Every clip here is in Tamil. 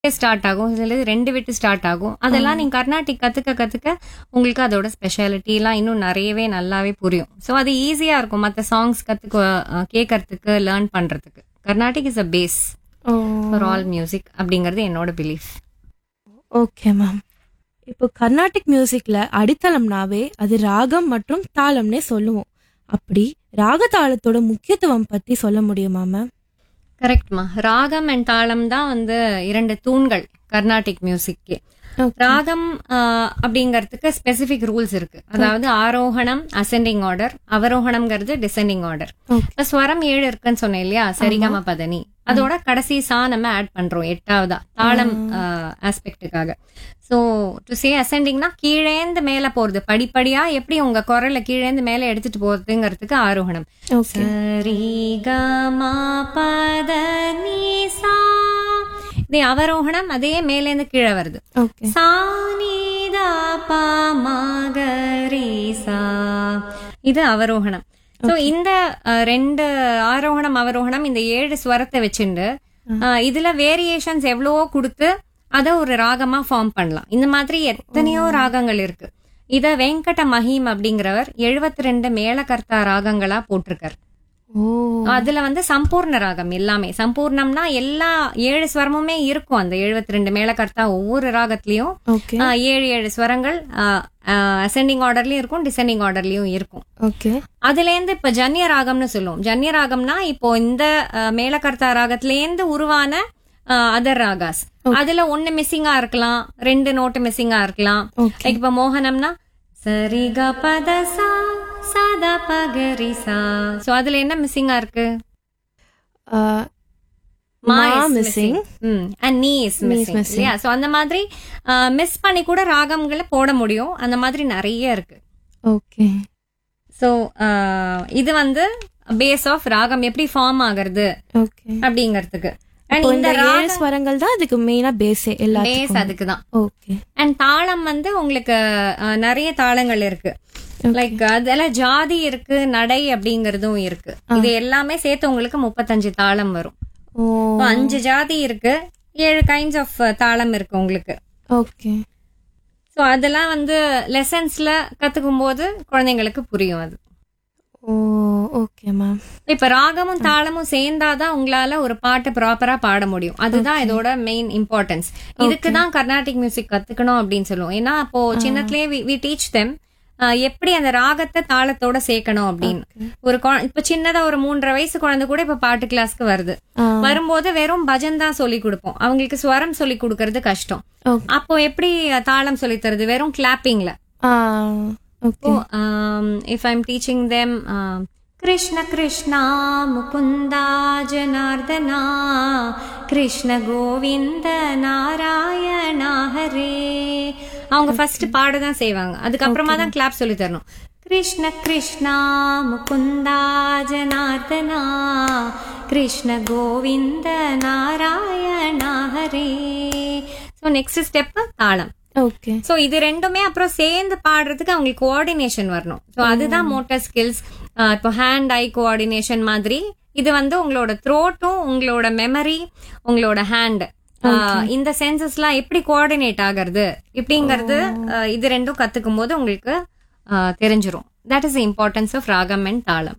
ஸ்டார்ட் ஆகும் சில இது ரெண்டு விட்டு ஸ்டார்ட் ஆகும் அதெல்லாம் நீங்க கர்நாடிக் கத்துக்க கத்துக்க உங்களுக்கு அதோட ஸ்பெஷாலிட்டி எல்லாம் இன்னும் நிறையவே நல்லாவே புரியும் ஸோ அது ஈஸியா இருக்கும் மற்ற சாங்ஸ் கத்துக்க அஹ், கேட்கறதுக்கு லேர்ன் பண்றதுக்கு Carnatic is a base for all music அப்படிங்கிறது என்னோட பிலீஃப் ஓகே மேம் இப்போ கர்நாடிக் மியூசிக்ல அடித்தளம்னாவே அது ராகம் மற்றும் தாளம்னே சொல்லுவோம் அப்படி ராக தாளத்தோட முக்கியத்துவம் பத்தி சொல்ல முடியுமா மேம் கரெக்ட்மா ராகம் அண்ட் தாளம் தான் வந்து இரண்டு தூண்கள் கர்நாடிக் மியூசிக்கே ராகம் ஆஹ், அப்படிங்கறதுக்கு ஸ்பெசிபிக் ரூல்ஸ் இருக்கு அதாவது ஆரோகணம் அசெண்டிங் ஆர்டர் அவரோகணம்ங்கிறது டிசெண்டிங் ஆர்டர் Okay. இப்ப ஸ்வரம் ஏழு இருக்குன்னு சொன்னேன் இல்லையா சரிகம பதனி அதோட கடைசி சா நம்ம ஆட் பண்றோம் எட்டாவதா தாளம் ஆஸ்பெக்டுக்காக சோ டு சே அசெண்டிங்னா கீழேந்து மேல போறது படிப்படியா எப்படி உங்க குரலை கீழேந்து மேல எடுத்துட்டு போறதுங்கிறதுக்கு ஆரோகணம் ஓகே சரிகமா பத சா இது அவரோகணம் அதே மேலேந்து கீழே வருது ஓகே சா நீதா பா மகரி சா இது அவரோகணம் சோ இந்த அஹ், ரெண்டு ஆரோகணம் அவரோகணம் இந்த ஏழு ஸ்வரத்தை வச்சுண்டு அஹ், இதுல வேரியேஷன்ஸ் எவ்வளவோ கொடுத்து அத ஒரு ராகமா ஃபார்ம் பண்ணலாம் இந்த மாதிரி எத்தனையோ ராகங்கள் இருக்கு இத வெங்கட மஹீம் அப்படிங்கிறவர் 72 ரெண்டு மேலகர்த்தா ராகங்களா போட்டிருக்கார் ஓ அதுல வந்து சம்பூர்ண ராகம் எல்லாமே சம்பூர்ணம்னா எல்லா ஏழு ஸ்வரமுமே இருக்கும் அந்த 72 ரெண்டு மேலகர்த்தா ஒவ்வொரு ராகத்திலயும் ஓகே ஆஹ், ஏழு ஏழு ஸ்வரங்கள் அசெண்டிங் ஆர்டர்லயும் இருக்கும் டிசெண்டிங் ஆர்டர்லயும் இருக்கும் ஓகே அதுல இருந்து இப்ப ஜன்ய ராகம்னு சொல்லுவோம் ஜன்ய ராகம்னா இப்போ இந்த ஆஹ், மேலகர்த்தா ராகத்துல இருந்து உருவான அதர் ராகாஸ் அதுல ஒண்ணு மிஸ்ஸிங்கா இருக்கலாம் ரெண்டு நோட்டு மிஸ்ஸிங்கா இருக்கலாம் ஓகே லைக் இப்ப மோகனம்னா சரிக பத சா சதா பகரி சா சோ அதுல என்ன மிஸ்ஸிங்கா இருக்கு மா Ma is missing. Hmm and நீ இஸ் மிஸ்ஸிங் missing. இல்லையா சோ அந்த மாதிரி மிஸ் பண்ணி கூட ராகங்களை போட முடியும் அந்த மாதிரி நிறைய இருக்கு ஓகே சோ இது வந்து பேஸ் ஆஃப் ராகம் எப்படி ஃபார்ம் ஆகுறது ஓகே அப்படிங்கிறதுக்கு அண்ட் இப்போ இந்த இந்த ஏழு ஸ்வரங்கள் தான் அதுக்கு மெயினா பேஸே பேஸ் எல்லாத்துக்கும் அதுக்கு தான் ஓகே அண்ட் தாளம் வந்து உங்களுக்கு அஹ், நிறைய தாளங்கள் இருக்கு லைக் அதெல்லாம் ஜாதி இருக்கு நடை அப்படிங்கறதும் இருக்கு இது எல்லாமே சேர்த்து உங்களுக்கு முப்பத்தஞ்சு தாளம் வரும் ஓ இப்போ அஞ்சு ஜாதி இருக்கு ஏழு கைண்ட்ஸ் ஆஃப் தாளம் இருக்கு உங்களுக்கு ஓகே ஸோ அதெல்லாம் வந்து லெசன்ஸ்ல கத்துக்கும் போது குழந்தைங்களுக்கு புரியும் அது ஓ ஓகே மேம் இப்ப ராகமும் தாளமும் சேர்ந்தாதான் உங்களால ஒரு பாட்டை ப்ராப்பரா பாட முடியும் அதுதான் இதோட மெயின் இம்பார்ட்டன்ஸ் இதுக்கு தான் கர்நாடிக் மியூசிக் கத்துக்கணும் அப்படின்னு சொல்லுவோம் ஏன்னா அப்போ சின்னத்திலே வி டீச் தெம் எப்படி அந்த ராகத்தை தாளத்தோட சேர்க்கணும் அப்படின்னு ஒரு குழ- இப்ப சின்னதா ஒரு மூன்றரை வயசு குழந்தை கூட இப்ப பாட்டு கிளாஸ்க்கு வருது ஆ. வரும்போது வெறும் பஜன் தான் சொல்லி கொடுப்போம் அவங்களுக்கு ஸ்வரம் சொல்லி கொடுக்கறது கஷ்டம் ஓகே அப்போ எப்படி தாளம் சொல்லி தருது வெறும் கிளாப்பிங்ல ஆ okay Oh, um, if I'm teaching them um, Krishna Krishna Mukunda Janardana Krishna Govinda Narayana Hare அவங்க ஃபர்ஸ்ட் பாட தான் செய்வாங்க அதுக்கப்புறமா தான் கிளாப் சொல்லி தரணும் Krishna Krishna Mukunda Janardhana Krishna Govinda Narayana Hare so next step தாளம் ஓகே சோ இது ரெண்டுமே அப்புறம் சேர்ந்து பாடுறதுக்கு அவங்களுக்கு கோஆர்டினேஷன் வரணும் சோ அதுதான் மோட்டார் ஸ்கில்ஸ் இப்போ ஹேண்ட் ஐ கோஆர்டினேஷன் மாதிரி இது வந்து உங்களோட த்ரோட்டும் உங்களோட மெமரி உங்களோட ஹேண்ட் இந்த சென்சஸ்லாம் எப்படி கோஆர்டினேட் ஆகிறது இப்படிங்கிறது ஆஹ், இது ரெண்டும் கத்துக்கும் போது உங்களுக்கு ஆஹ், தெரிஞ்சிரும் that is importance of ragam and thalam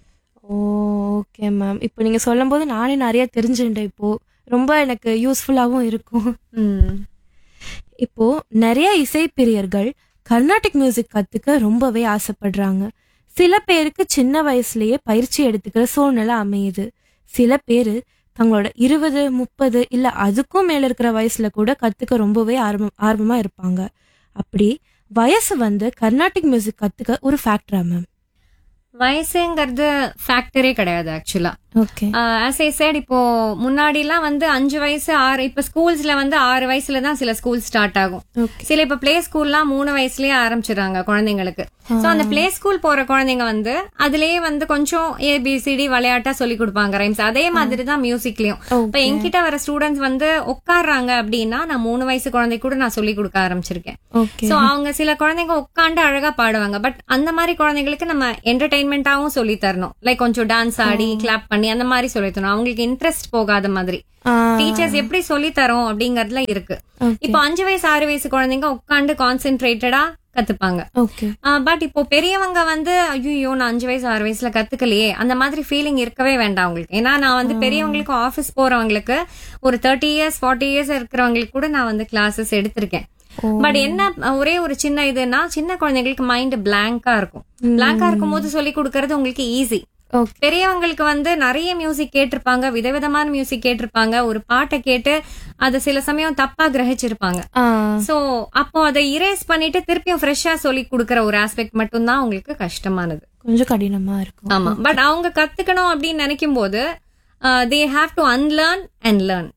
okay ma'am இப்போ நீங்க சொல்லும்போது நானே நிறைய தெரிஞ்சுட்டேன் இப்போ ரொம்ப எனக்கு யூஸ்ஃபுல்லாகவும் இருக்கும் ம். இப்போ நிறைய இசைப்பிரியர்கள் கர்நாடிக் மியூசிக் கத்துக்க ரொம்பவே ஆசைப்படுறாங்க சில பேருக்கு சின்ன வயசுலயே பயிற்சி எடுத்துக்கிற சூழ்நிலை அமையுது சில பேரு தங்களோட இருபது முப்பது இல்ல அதுக்கும் மேல இருக்கிற வயசுல கூட கத்துக்க ரொம்பவே ஆர்வம் ஆர்வமா இருப்பாங்க அப்படி வயசு வந்து கர்நாடிக் மியூசிக் கத்துக்க ஒரு ஃபேக்டரா மேம் வயசுங்கிறது ஃபேக்டரே கிடையாது ஆக்சுவலா ஓகே ஆஸ் ஐ said இப்போ முன்னாடி எல்லாம் வந்து அஞ்சு வயசு ஆறு இப்ப ஸ்கூல்ஸ்ல வந்து ஆறு வயசுல தான் சில ஸ்கூல் ஸ்டார்ட் ஆகும் ஓகே சில இப்ப பிளே ஸ்கூல்லாம் மூணு வயசுலயே ஆரம்பிச்சிடுறாங்க குழந்தைங்களுக்கு சோ அந்த பிளே ஸ்கூல் போற குழந்தைங்க வந்து அதுலயே வந்து கொஞ்சம் ஏபிசிடி விளையாட்டா சொல்லி கொடுப்பாங்க ரைம்ஸ் அதே மாதிரி தான் மியூசிக்லயும் இப்ப என்கிட்ட வர ஸ்டூடெண்ட்ஸ் வந்து உட்கார்றாங்க அப்படின்னா நான் மூணு வயசு குழந்தை கூட நான் சொல்லி கொடுக்க ஆரம்பிச்சிருக்கேன் ஓகே சோ அவங்க சில குழந்தைங்க உட்காந்து அழகா பாடுவாங்க பட் அந்த மாதிரி குழந்தைங்களுக்கு நம்ம என்டர்டைன்மெண்டாவும் சொல்லி தரணும் லைக் கொஞ்சம் டான்ஸ் ஆடி கிளாப் பண்ணி பண்ணி அந்த மாதிரி சொல்லி தரணும் அவங்களுக்கு இன்ட்ரெஸ்ட் போகாத மாதிரி டீச்சர்ஸ் எப்படி சொல்லி தரோம் அப்படிங்கறதுல இருக்கு இப்போ அஞ்சு வயசு ஆறு வயசு குழந்தைங்க உட்காந்து கான்சென்ட்ரேட்டடா கத்துப்பாங்க ஓகே பட் இப்போ பெரியவங்க வந்து ஐயோ நான் அஞ்சு வயசு ஆறு வயசுல கத்துக்கலையே அந்த மாதிரி ஃபீலிங் இருக்கவே வேண்டாம் உங்களுக்கு ஏன்னா நான் வந்து பெரியவங்களுக்கு ஆபீஸ் போறவங்களுக்கு ஒரு தேர்ட்டி இயர்ஸ் ஃபார்ட்டி இயர்ஸ் இருக்கிறவங்களுக்கு கூட நான் வந்து கிளாஸஸ் எடுத்திருக்கேன் பட் என்ன ஒரே ஒரு சின்ன இதுன்னா சின்ன குழந்தைங்களுக்கு மைண்ட் பிளாங்கா இருக்கும் பிளாங்கா இருக்கும் போது சொல்லி கொடுக்கறது உங்களுக்கு ஈஸி ஓகே பெரியவங்களுக்கு வந்து நிறைய மியூசிக் கேட்டிருப்பாங்க விதவிதமான மியூசிக் கேட்டிருப்பாங்க ஒரு பாட்டை கேட்டு அது சில சமயம் தப்பா கிரகிச்சிருப்பாங்க சோ அப்போ அதை இரேஸ் பண்ணிட்டு திருப்பியும் ஃப்ரெஷ்ஷா சொல்லி கொடுக்கற ஒரு ஆஸ்பெக்ட் மட்டும்தான் உங்களுக்கு கஷ்டமானது கொஞ்சம் கடினமா இருக்கும் ஆமா பட் அவங்க கத்துக்கணும் அப்படின்னு நினைக்கும் போது they have to unlearn and learn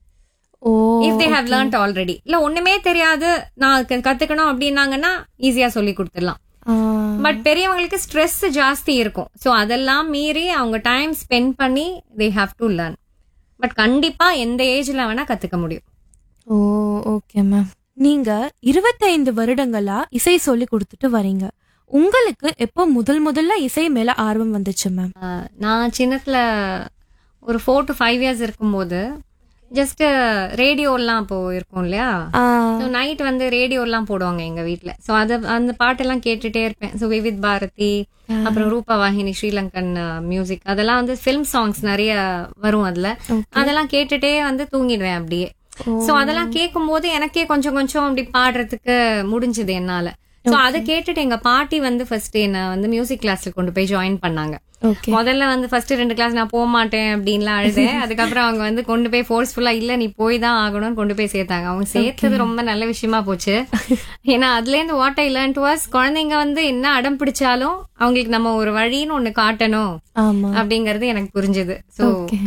oh if they have learned already இல்ல ஒண்ணுமே தெரியாது நான் க- கத்துக்கணும் அப்படின்னாங்கன்னா ஈஸியா சொல்லி கொடுத்துடலாம் ஆ, பட் பெரியவங்களுக்கு ஸ்ட்ரெஸ் ஜாஸ்தி இருக்கும் சோ அதெல்லாம் மீறி அவங்க டைம் ஸ்பெண்ட் பண்ணி they have to learn but கண்டிப்பா எந்த ஏஜ்ல வேணா கத்துக்க முடியும் ஓ ஓகே மேம் நீங்க இருபத்தைந்து வருடங்களா இசை சொல்லி கொடுத்துட்டு வரீங்க உங்களுக்கு எப்போ முதல் முதல்ல இசை மேல ஆர்வம் வந்துச்சு மேம் ஆஹ் நான் சின்னத்துல ஒரு ஃபோர் டு ஃபைவ் இயர்ஸ் இருக்கும்போது ஜஸ்ட் ரேடியோலாம் அப்போ இருக்கும் இல்லையா ஸோ நைட் வந்து ரேடியோலாம் போடுவாங்க எங்க வீட்ல ஸோ அதை அந்த பாட்டெல்லாம் கேட்டுட்டே இருப்பேன் ஸோ விவித் பாரதி அப்புறம் ரூபா வாகினி ஸ்ரீலங்கன் மியூசிக் அதெல்லாம் வந்து ஃபிலிம் சாங்ஸ் நிறைய வரும் அதுல அதெல்லாம் கேட்டுட்டே வந்து தூங்கிடுவேன் அப்படியே சோ அதெல்லாம் கேட்கும்போது எனக்கே கொஞ்சம் கொஞ்சம் அப்படி பாடுறதுக்கு முடிஞ்சது என்னால சோ அதை கேட்டுட்டு எங்க பாட்டி வந்து ஃபர்ஸ்ட் என்ன வந்து மியூசிக் கிளாஸ்ல கொண்டு போய் ஜாயின் பண்ணாங்க ஓகே முதல்ல வந்து ஃபர்ஸ்ட் ரெண்டு கிளாஸ் நான் போக மாட்டேன் அப்படின்லாம் அழுதேன் அதுக்கப்புறம் அவங்க வந்து கொண்டு போய் ஃபோர்ஸ்ஃபுல்லா இல்ல நீ போய் தான் ஆகணும்னு கொண்டு போய் சேர்த்தாங்க அவங்க சேர்த்தது ரொம்ப நல்ல விஷயமா போச்சு ஏன்னா அதுல இருந்து what I learn to was குழந்தைங்க வந்து என்ன அடம் பிடிச்சாலும் அவங்களுக்கு நம்ம ஒரு வழின்னு ஒண்ணு காட்டணும் ஆமா அப்படிங்கறது எனக்கு புரிஞ்சது so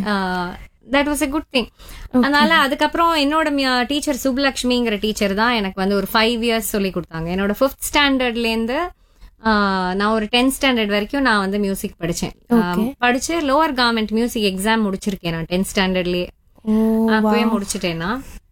that was a good thing அதனால அதுக்கப்புறம் என்னோட டீச்சர் சுப்லக்ஷ்மிங்கிற டீச்சர் தான் எனக்கு வந்து ஒரு ஃபைவ் இயர்ஸ் சொல்லி கொடுத்தாங்க என்னோட ஃபிஃப்த் ஸ்டாண்டர்ட்ல இருந்து ஆஹ், நான் ஒரு டென்த் ஸ்டாண்டர்ட் வரைக்கும் நான் வந்து மியூசிக் படிச்சேன் ஆஹ், படிச்சு லோவர் கவர்மெண்ட் மியூசிக் எக்ஸாம் முடிச்சிருக்கேன் நான் டென்த் ஸ்டாண்டர்ட்லயே ஓ அப்பவே முடிச்சிட்டேன்னா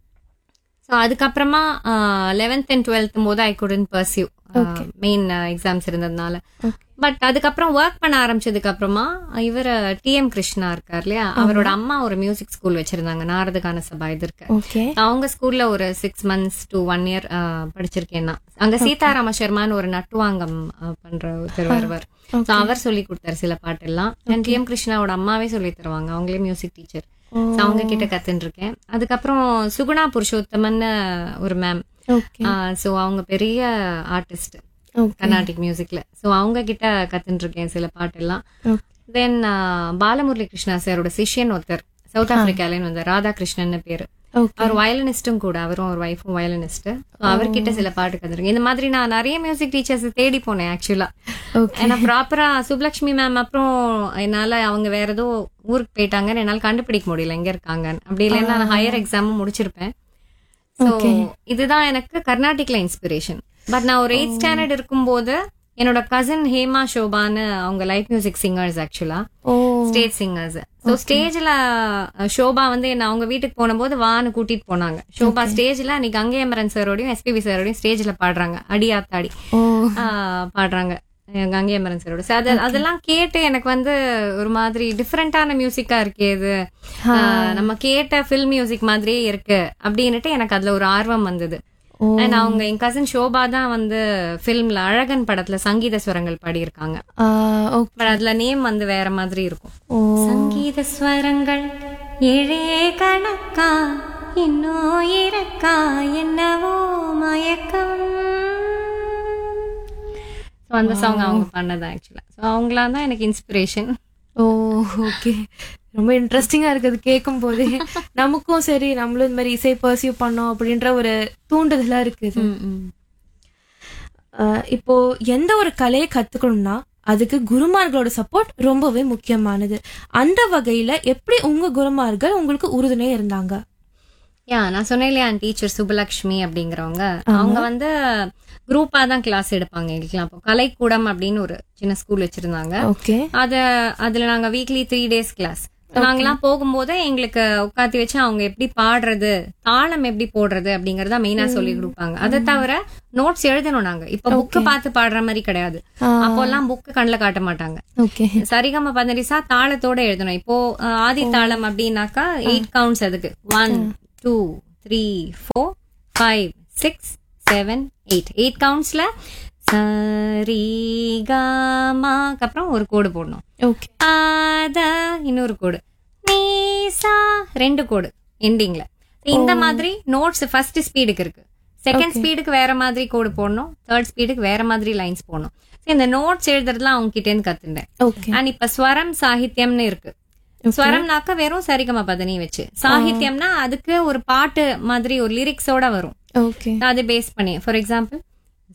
ஸோ அதுக்கப்புறமா லெவன்த் அண்ட் டுவெல்த் போது I couldn't pursue main exams இருந்ததுனால பட் அதுக்கப்புறம் ஒர்க் பண்ண ஆரம்பிச்சதுக்கு அப்புறமா இவர் டிஎம் கிருஷ்ணா இருக்கார் இல்லையா அவரோட அம்மா ஒரு மியூசிக் ஸ்கூல் வச்சிருந்தாங்க நாரதகான சபா இது இருக்கு ஓகே அவங்க ஸ்கூல்ல ஒரு six months to one year படிச்சிருக்கேன் நான் அங்க சீதாராம சர்மான்னு ஒரு நட்டுவாங்கம் அஹ், பண்ற ஒருத்தர் வருவார் So, அவர் சொல்லி கொடுத்தாரு சில பாட்டெல்லாம் அண்ட் டிஎம் கிருஷ்ணாவோட அம்மாவே சொல்லி தருவாங்க அவங்களே மியூசிக் டீச்சர் அவங்க கிட்ட கத்துட்டு இருக்கேன் அதுக்கப்புறம் சுகுணா புருஷோத்தமன் ஒரு மேம் ஓகே சோ அவங்க பெரிய ஆர்டிஸ்ட் ஓகே கர்நாடிக் மியூசிக்ல சோ அவங்க கிட்ட கத்துட்டு இருக்கேன் சில பாட்டெல்லாம் Okay. தென் பாலமுரளி கிருஷ்ணா சாரோட சிஷ்யன் ஒருத்தர் சவுத் ஆப்பிரிக்காலேன்னு வந்தார் ராதாகிருஷ்ணன் பேரு ஓகே அவர் வயலினிஸ்டும் கூட அவரும் ஒரு ஒய்ஃபும் வயலினிஸ்ட் அவர்கிட்ட சில பாட்டு கத்துருக்கேன் இந்த மாதிரி நான் நிறைய மியூசிக் டீச்சர்ஸ் தேடி போனேன் ஆக்சுவலா ஓகே ஏன்னா ப்ராப்பரா சுப்லக்ஷ்மி மேம் அப்புறம் என்னால அவங்க வேற ஏதோ ஊருக்கு போயிட்டாங்கன்னு என்னால கண்டுபிடிக்க முடியல எங்க இருக்காங்கன்னு அப்படி இல்லைன்னா நான் ஹையர் எக்ஸாமும் முடிச்சிருப்பேன் So, இதுதான் எனக்கு கர்நாடிக்ல இன்ஸ்பிரேஷன் பட் நான் ஒரு எயிட் ஸ்டாண்டர்ட் இருக்கும்போது என்னோட கசின் ஹேமா ஷோபான்னு அவங்க லைட் மியூசிக் சிங்கர்ஸ் ஆக்சுவலா ஓ ஸ்டேஜ் சிங்கர்ஸ் ஸோ ஸ்டேஜ்ல ஷோபா வந்து என்ன அவங்க வீட்டுக்கு போனபோது வான்னு கூட்டிட்டு போனாங்க ஷோபா ஸ்டேஜ்ல அன்னைக்கு கங்கையமரன் சாரோடையும் எஸ்பிபி சாரோடையும் ஸ்டேஜ்ல பாடுறாங்க அடியாத்தாடி ஓ ஆஹ் பாடுறாங்க அஹ் கங்கையமரன் சாரோட So, அது அதெல்லாம் கேட்டு எனக்கு வந்து ஒரு மாதிரி டிஃப்ரெண்டான மியூசிக்கா இருக்கே இது ஆஹ் நம்ம கேட்ட ஃபில்ம் மியூசிக் மாதிரியே இருக்கு அப்படின்னுட்டு எனக்கு அதுல ஒரு ஆர்வம் வந்தது ஓ. அண்ட் அவங்க என் கசின் ஷோபா தான் வந்து ஃபில்ம்ல அழகன் படத்துல சங்கீத ஸ்வரங்கள் பாடியிருக்காங்க ஆ, ஓகே பட் அதுல நேம் வந்து வேற மாதிரி இருக்கும் ஓ சங்கீத ஸ்வரங்கள் ஏழே கணக்கா இன்னும் இருக்கா என்னவோ மயக்கம் So, அந்த சாங் அவங்க பண்ணது ஆக்சுவலா ஸோ அவங்களா தான் எனக்கு இன்ஸ்பிரேஷன் ஓ ஓகே ரொம்ப இன்ட்ரெஸ்டிங்கா இருக்குது கேட்கும் போதே நமக்கும் சரி நம்மளும் இந்த மாதிரி இசை பர்சியூ பண்ணோம் அப்படின்ற ஒரு தூண்டுதலா இருக்குது அஹ், இப்போ எந்த ஒரு கலையை கத்துக்கணும்னா அதுக்கு குருமார்களோட சப்போர்ட் ரொம்பவே முக்கியமானது அந்த வகையில எப்படி உங்க குருமார்கள் உங்களுக்கு உறுதுணையா இருந்தாங்க யா நான் சொன்னேன் இல்லையா டீச்சர் சுபலக்ஷ்மி அப்படிங்கிறவங்க அவங்க வந்து குரூப்பா தான் கிளாஸ் எடுப்பாங்க எங்களுக்குலாம் அப்போ கலைக்கூடம் அப்படின்னு ஒரு சின்ன ஸ்கூல் வச்சிருந்தாங்க ஓகே அத அதுல நாங்க வீக்லி த்ரீ டேஸ் கிளாஸ் நாங்கெல்லாம் போகும்போது எங்களுக்கு உட்காத்தி வச்சு அவங்க எப்படி பாடுறது தாளம் எப்படி போடுறது அப்படிங்கறத மெயினா சொல்லி கொடுப்பாங்க அதை தவிர நோட்ஸ் எழுதணும் நாங்க இப்ப புக்கு பார்த்து பாடுற மாதிரி கிடையாது அப்போல்லாம் புக்கு கண்ணுல காட்ட மாட்டாங்க ஓகே சரிகம பந்தரிசா தாளத்தோட எழுதணும் இப்போ அஹ், ஆதி தாளம் அப்படின்னாக்கா எயிட் கவுண்ட்ஸ் அதுக்கு one two three four five six seven eight eight கவுண்ட்ஸ்ல சரிகமாக்கு அப்புறம் ஒரு கோடு போடணும் ஓகே அத இன்னொரு கோடு நீசா ரெண்டு கோடு எண்டிங்ல இந்த மாதிரி நோட்ஸ் ஃபர்ஸ்ட் ஸ்பீடுக்கு இருக்கு செகண்ட் ஸ்பீடுக்கு வேற மாதிரி கோடு போடணும் தேர்ட் ஸ்பீடுக்கு வேற மாதிரி லைன்ஸ் போடணும் So, இந்த நோட்ஸ் எழுதுறதுலாம் அவங்க கிட்ட இருந்து கத்துட்டேன் ஓகே அண்ட் இப்ப ஸ்வரம் சாகித்யம்னு இருக்கு ஸ்வரம்னாக்க வெறும் சரிகம பதனி வச்சு சாகித்யம்னா அதுக்கு ஒரு பாட்டு மாதிரி ஒரு லிரிக்ஸோட வரும் ஓகே அதை பேஸ் பண்ணி ஃபார் எக்ஸாம்பிள்